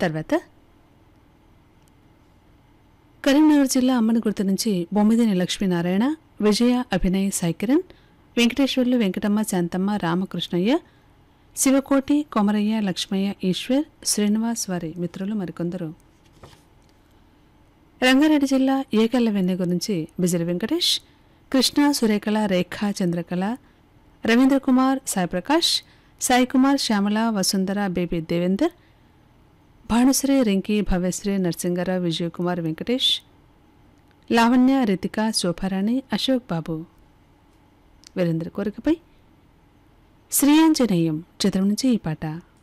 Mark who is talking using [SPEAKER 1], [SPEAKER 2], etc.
[SPEAKER 1] తర్వాత కరీంనగర్ జిల్లా అమ్మనగుర్తు నుంచి బొమ్మిదిని లక్ష్మీనారాయణ విజయ అభినయ్ సాయికిరణ్ వెంకటేశ్వర్లు వెంకటమ్మ శాంతమ్మ రామకృష్ణయ్య శివకోటి కొమరయ్య లక్ష్మయ్య ఈశ్వర్ శ్రీనివాస్ వారి మిత్రులు మరికొందరు రంగారెడ్డి జిల్లా ఏకల్ల వెన్నె గురించి బిజిలి వెంకటేష్ కృష్ణ సురేఖల రేఖ చంద్రకళ రవీంద్ర కుమార్ సాయిప్రకాష్ సాయి కుమార్ శ్యామల వసుంధర బేబీ దేవేందర్ భానుశ్రీ రింకి భవ్యశ్రీ నరసింగరావు విజయకుమార్ వెంకటేష్ లావణ్య రితిక శోభారాణి అశోక్ బాబు వీరేంద్ర కోరికపై శ్రీయాంజనేయం చిత్రం నుంచి ఈ పాట